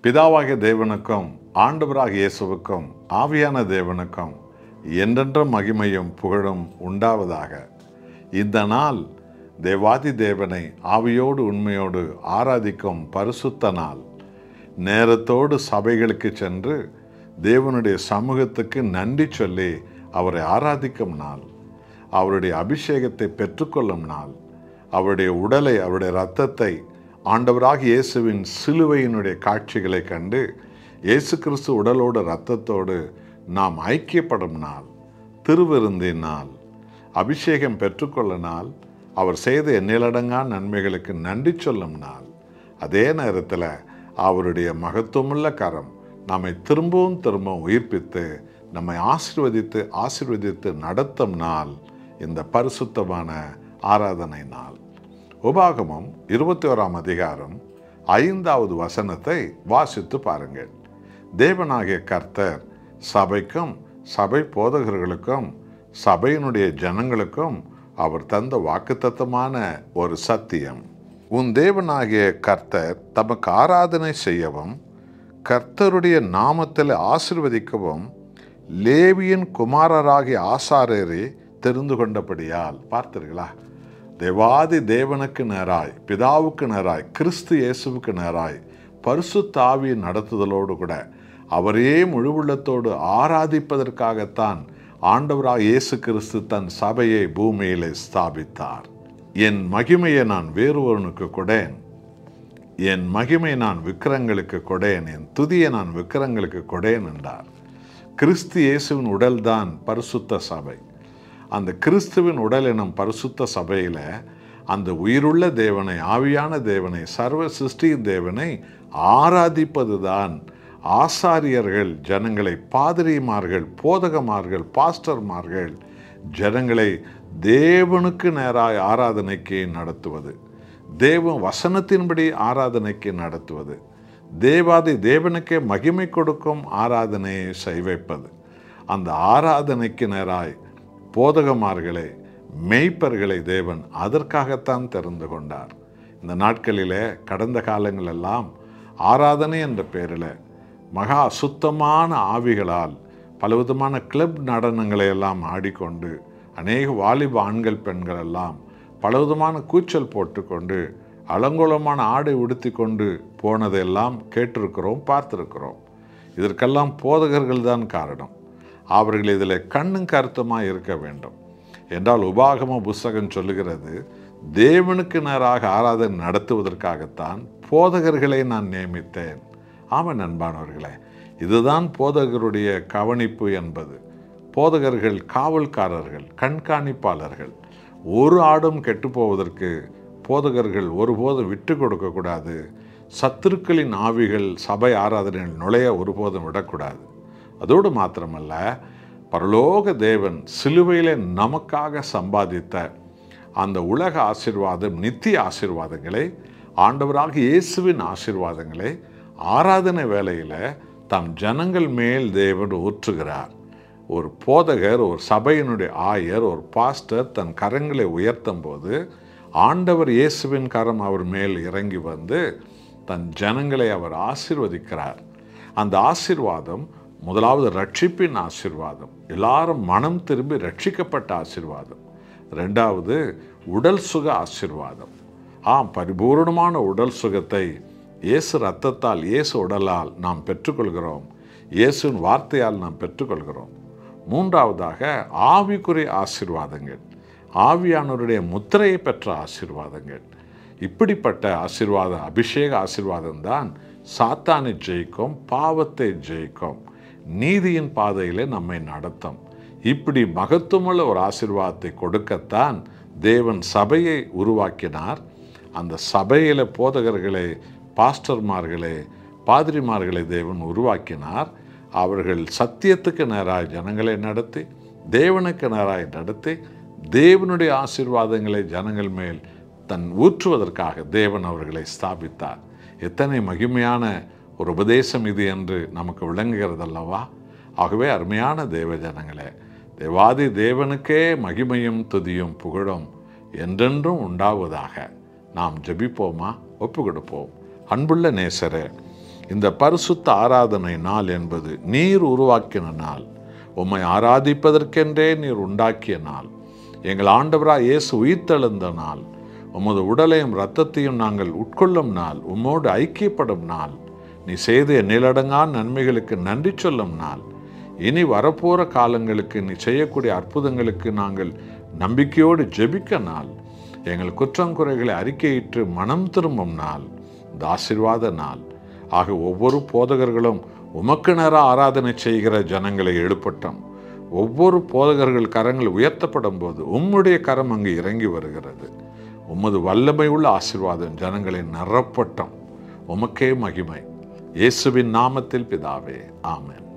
பிதாவாகிய தேவனுக்கும் ஆண்டவராகிய இயேசுவுக்கும் ஆவியான தேவனுக்கும் என்றென்றும் மகிமையும் புகழும் உண்டாவதாக இந்த நாள் தேவாதி தேவனை ஆவியோடு உண்மையோடு ஆராதிக்கும் பரிசுத்த நாள் நேரத்தோடு சபைகளுக்கு சென்று தேவனுடைய சமூகத்துக்கு நன்றி சொல்லி அவரை ஆராதிக்கும் நாள் அவருடைய அபிஷேகத்தை பெற்றுக்கொள்ளும் நாள் அவருடைய உடலை அவருடைய இரத்தத்தை ஆண்டவராக இயேசுவின் சிலுவையினுடைய காட்சிகளை கண்டு இயேசு கிறிஸ்து உடலோடு இரத்தத்தோடு நாம் ஐக்கியப்படும் நாள் திருவிருந்தின் நாள் அபிஷேகம் பெற்றுக்கொள்ள நாள் அவர் செய்த எண்ணிலடங்கா நன்மைகளுக்கு நன்றி சொல்லும் நாள் அதே நேரத்தில் அவருடைய மகத்துவமுள்ள கரம் நம்மை திரும்பவும் திரும்பவும் உயிர்ப்பித்து நம்மை ஆசிர்வதித்து ஆசிர்வதித்து நடத்தும் நாள் இந்த பரிசுத்தமான ஆராதனை நாள் உபாகமம் இருபத்தி ஓராம் அதிகாரம் ஐந்தாவது வசனத்தை வாசித்து பாருங்கள் தேவனாகிய கர்த்தர் சபைக்கும் சபை போதகர்களுக்கும் சபையினுடைய ஜனங்களுக்கும் அவர் தந்த வாக்குத்தத்தமான ஒரு சத்தியம் உன் தேவனாகிய கர்த்தர் தமக்கு ஆராதனை செய்யவும் கர்த்தருடைய நாமத்தில் ஆசிர்வதிக்கவும் லேவியின் குமாரராகிய ஆசாரியரை தெரிந்து கொண்டபடியால் பார்த்தீர்களா தேவாதி தேவனுக்கு நேராய் பிதாவுக்கு நேராய் கிறிஸ்து இயேசுவுக்கு நேராய் பரிசுத்தாவியின் நடத்துதலோடு கூட அவரே முழுவுள்ளத்தோடு ஆராதிப்பதற்காகத்தான் ஆண்டவராக இயேசு கிறிஸ்து தன் சபையை பூமியிலே ஸ்தாபித்தார் என் மகிமையை நான் வேறு ஒருவனுக்கு கொடேன் என் மகிமை நான் விக்கிரங்களுக்கு கொடேன் என் துதியை நான் விக்கிரங்களுக்கு கொடேன் என்றார் கிறிஸ்து இயேசுவின் உடல்தான் பரிசுத்த சபை அந்த கிறிஸ்துவின் உடல் எனும் பரிசுத்த சபையில் அந்த உயிருள்ள தேவனை ஆவியான தேவனை சர்வ சிருஷ்டியின் தேவனை ஆராதிப்பதுதான் ஆசாரியர்கள் ஜனங்களை பாதிரிமார்கள் போதகமார்கள் பாஸ்டர்மார்கள் ஜனங்களை தேவனுக்கு நேராய் ஆராதனைக்கு நடத்துவது தேவ வசனத்தின்படி ஆராதனைக்கு நடத்துவது தேவாதி தேவனுக்கே மகிமை கொடுக்கும் ஆராதனையை செய்வைப்பது அந்த ஆராதனைக்கு நேராய் போதகமார்களை மெய்ப்பர்களை தேவன் அதற்காகத்தான் தெரிந்து கொண்டார் இந்த நாட்களிலே கடந்த காலங்களெல்லாம் ஆராதனை என்ற பேரில் மகா சுத்தமான ஆவிகளால் பலவிதமான கிளப் நடனங்களை எல்லாம் ஆடிக்கொண்டு அநேக வாலிப ஆண்கள் பெண்கள் எல்லாம் பலவிதமான கூச்சல் போட்டுக்கொண்டு அலங்கோலமான ஆடை உடுத்தி கொண்டு போனதையெல்லாம் கேட்டிருக்கிறோம் பார்த்துருக்கிறோம் இதற்கெல்லாம் போதகர்கள் தான் காரணம் அவர்கள் இதில் கண்ணும் கருத்துமாக இருக்க வேண்டும் என்றால் உபாகம புஸ்தகம் சொல்லுகிறது தேவனுக்கு நேராக ஆராதனை நடத்துவதற்காகத்தான் போதகர்களை நான் நியமித்தேன் ஆமாம் நண்பானவர்களே இதுதான் போதகருடைய கவனிப்பு என்பது போதகர்கள் காவல்காரர்கள் கண்காணிப்பாளர்கள் ஒரு ஆடும் கெட்டு போவதற்கு போதகர்கள் ஒருபோதும் விட்டு கொடுக்கக்கூடாது சத்துருக்களின் ஆவிகள் சபை ஆராதனைகள் நுழைய ஒருபோதும் விடக்கூடாது அதோடு மாத்திரமல்ல பரலோக தேவன் சிலுவையிலே நமக்காக சம்பாதித்த அந்த உலக ஆசிர்வாதம் நித்திய ஆசிர்வாதங்களை ஆண்டவராக இயேசுவின் ஆசிர்வாதங்களை ஆராதனை வேளையில் தம் ஜனங்கள் மேல் தேவன் ஊற்றுகிறார் ஒரு போதகர் ஒரு சபையினுடைய ஆயர் ஒரு பாஸ்டர் தன் கரங்களை உயர்த்தும் போது ஆண்டவர் இயேசுவின் கரம் அவர் மேல் இறங்கி வந்து தன் ஜனங்களை அவர் ஆசிர்வதிக்கிறார் அந்த ஆசிர்வாதம் முதலாவது ரட்சிப்பின் ஆசிர்வாதம் எல்லாரும் மனம் திரும்பி ரட்சிக்கப்பட்ட ஆசிர்வாதம் ரெண்டாவது உடல் சுக ஆசிர்வாதம் ஆம் பரிபூர்ணமான உடல் சுகத்தை இயேசு ரத்தத்தால் இயேசு உடலால் நாம் பெற்றுக்கொள்கிறோம் இயேசுவின் வார்த்தையால் நாம் பெற்றுக்கொள்கிறோம் மூன்றாவதாக ஆவிக்குரிய ஆசிர்வாதங்கள் ஆவியானவருடைய முத்திரையை பெற்ற ஆசிர்வாதங்கள் இப்படிப்பட்ட ஆசிர்வாத அபிஷேக ஆசிர்வாதம் தான் சாத்தானை ஜெயிக்கும் பாவத்தை ஜெயிக்கும் நீதியின் பாதையிலே நம்மை நடத்தும் இப்படி மகத்துவமுள்ள ஒரு ஆசிர்வாதத்தை கொடுக்கத்தான் தேவன் சபையை உருவாக்கினார் அந்த சபையில் போதகர்களை பாஸ்டர்மார்களை பாதிரிமார்களை தேவன் உருவாக்கினார் அவர்கள் சத்தியத்துக்கு நேராய் ஜனங்களை நடத்தி தேவனுக்கு நேராய் நடத்தி தேவனுடைய ஆசீர்வாதங்களை ஜனங்கள் மேல் தன் ஊற்றுவதற்காக தேவன் அவர்களை ஸ்தாபித்தார் எத்தனை மகிமையான ஒரு உபதேசம் இது என்று நமக்கு விளங்குகிறதல்லவா ஆகவே அருமையான தேவ ஜனங்களே தேவாதி தேவனுக்கே மகிமையும் துதியும் புகழும் என்றென்றும் உண்டாவதாக நாம் ஜெபிப்போமா ஒப்பு கொடுப்போம் அன்புள்ள நேசரே இந்த பரிசுத்த ஆராதனை நாள் என்பது நீர் உருவாக்கின நாள் உம்மை ஆராதிப்பதற்கென்றே நீர் உண்டாக்கிய நாள் எங்கள் ஆண்டவராக இயேசு உயிர்த்தெழுந்த நாள் உமது உடலையும் இரத்தத்தையும் நாங்கள் உட்கொள்ளும் நாள் உம்மோடு ஐக்கியப்படும் நாள் நீ செய்த நிலடங்கா நன்மைகளுக்கு நன்றி சொல்லும் நாள் இனி வரப்போகிற காலங்களுக்கு நீ செய்யக்கூடிய அற்புதங்களுக்கு நாங்கள் நம்பிக்கையோடு ஜெபிக்க நாள் எங்கள் குற்றங்குறைகளை அறிக்கையிட்டு மனம் திரும்பும் நாள் இந்த ஆசிர்வாத நாள் ஆக ஒவ்வொரு போதகர்களும் உமக்கு நேர ஆராதனை செய்கிற ஜனங்களை எழுப்பட்டும் ஒவ்வொரு போதகர்கள் கரங்கள் உயர்த்தப்படும் போது உம்முடைய கரம் அங்கு இறங்கி வருகிறது உமது வல்லமை உள்ள ஆசிர்வாதம் ஜனங்களை நிரப்பட்டும் உமக்கே மகிமை இயேசுவின் நாமத்தில் பிதாவே ஆமென்